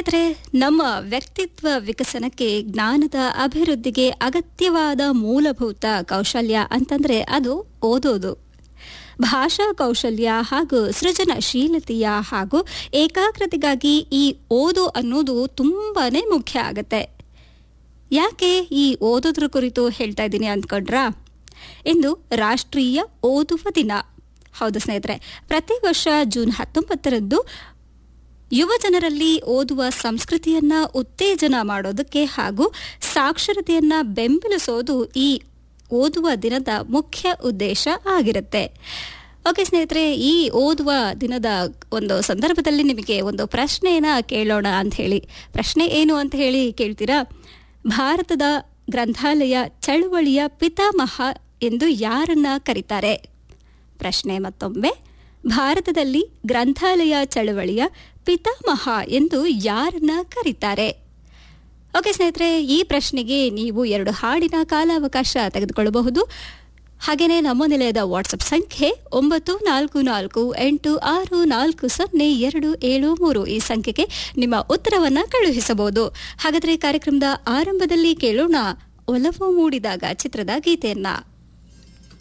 ಸ್ನೇಹಿತರೆ ನಮ್ಮ ವ್ಯಕ್ತಿತ್ವ ವಿಕಸನಕ್ಕೆ ಜ್ಞಾನದ ಅಭಿವೃದ್ಧಿಗೆ ಅಗತ್ಯವಾದ ಮೂಲಭೂತ ಕೌಶಲ್ಯ ಅಂತಂದ್ರೆ ಅದು ಓದೋದು ಭಾಷಾ ಕೌಶಲ್ಯ ಹಾಗೂ ಸೃಜನಶೀಲತೆಯ ಹಾಗೂ ಏಕಾಗ್ರತೆಗಾಗಿ ಈ ಓದು ಅನ್ನೋದು ತುಂಬಾನೇ ಮುಖ್ಯ ಆಗತ್ತೆ ಯಾಕೆ ಈ ಓದೋದ್ರ ಕುರಿತು ಹೇಳ್ತಾ ಇದ್ದೀನಿ ಅಂದ್ಕೊಂಡ್ರಾ ಇಂದು ರಾಷ್ಟ್ರೀಯ ಓದುವ ದಿನ ಹೌದು ಸ್ನೇಹಿತರೆ ಪ್ರತಿ ವರ್ಷ ಜೂನ್ ಹತ್ತೊಂಬತ್ತರಂದು ಯುವ ಜನರಲ್ಲಿ ಓದುವ ಸಂಸ್ಕೃತಿಯನ್ನ ಉತ್ತೇಜನ ಮಾಡೋದಕ್ಕೆ ಹಾಗೂ ಸಾಕ್ಷರತೆಯನ್ನ ಬೆಂಬಲಿಸೋದು ಈ ಓದುವ ದಿನದ ಮುಖ್ಯ ಉದ್ದೇಶ ಆಗಿರುತ್ತೆ ಓಕೆ ಸ್ನೇಹಿತರೆ ಈ ಓದುವ ದಿನದ ಒಂದು ಸಂದರ್ಭದಲ್ಲಿ ನಿಮಗೆ ಒಂದು ಪ್ರಶ್ನೆಯನ್ನ ಕೇಳೋಣ ಅಂತ ಹೇಳಿ ಪ್ರಶ್ನೆ ಏನು ಅಂತ ಹೇಳಿ ಕೇಳ್ತೀರಾ ಭಾರತದ ಗ್ರಂಥಾಲಯ ಚಳುವಳಿಯ ಪಿತಾಮಹ ಎಂದು ಯಾರನ್ನ ಕರೀತಾರೆ ಪ್ರಶ್ನೆ ಮತ್ತೊಮ್ಮೆ ಭಾರತದಲ್ಲಿ ಗ್ರಂಥಾಲಯ ಚಳವಳಿಯ ಪಿತಾಮಹ ಎಂದು ಯಾರನ್ನ ಕರೀತಾರೆ ಓಕೆ ಸ್ನೇಹಿತರೆ ಈ ಪ್ರಶ್ನೆಗೆ ನೀವು ಎರಡು ಹಾಡಿನ ಕಾಲಾವಕಾಶ ತೆಗೆದುಕೊಳ್ಳಬಹುದು ಹಾಗೆಯೇ ನಮ್ಮ ನಿಲಯದ ವಾಟ್ಸಪ್ ಸಂಖ್ಯೆ ಒಂಬತ್ತು ನಾಲ್ಕು ನಾಲ್ಕು ಎಂಟು ಆರು ನಾಲ್ಕು ಸೊನ್ನೆ ಎರಡು ಏಳು ಮೂರು ಈ ಸಂಖ್ಯೆಗೆ ನಿಮ್ಮ ಉತ್ತರವನ್ನ ಕಳುಹಿಸಬಹುದು ಹಾಗಾದರೆ ಕಾರ್ಯಕ್ರಮದ ಆರಂಭದಲ್ಲಿ ಕೇಳೋಣ ಒಲವು ಮೂಡಿದಾಗ ಚಿತ್ರದ ಗೀತೆಯನ್ನ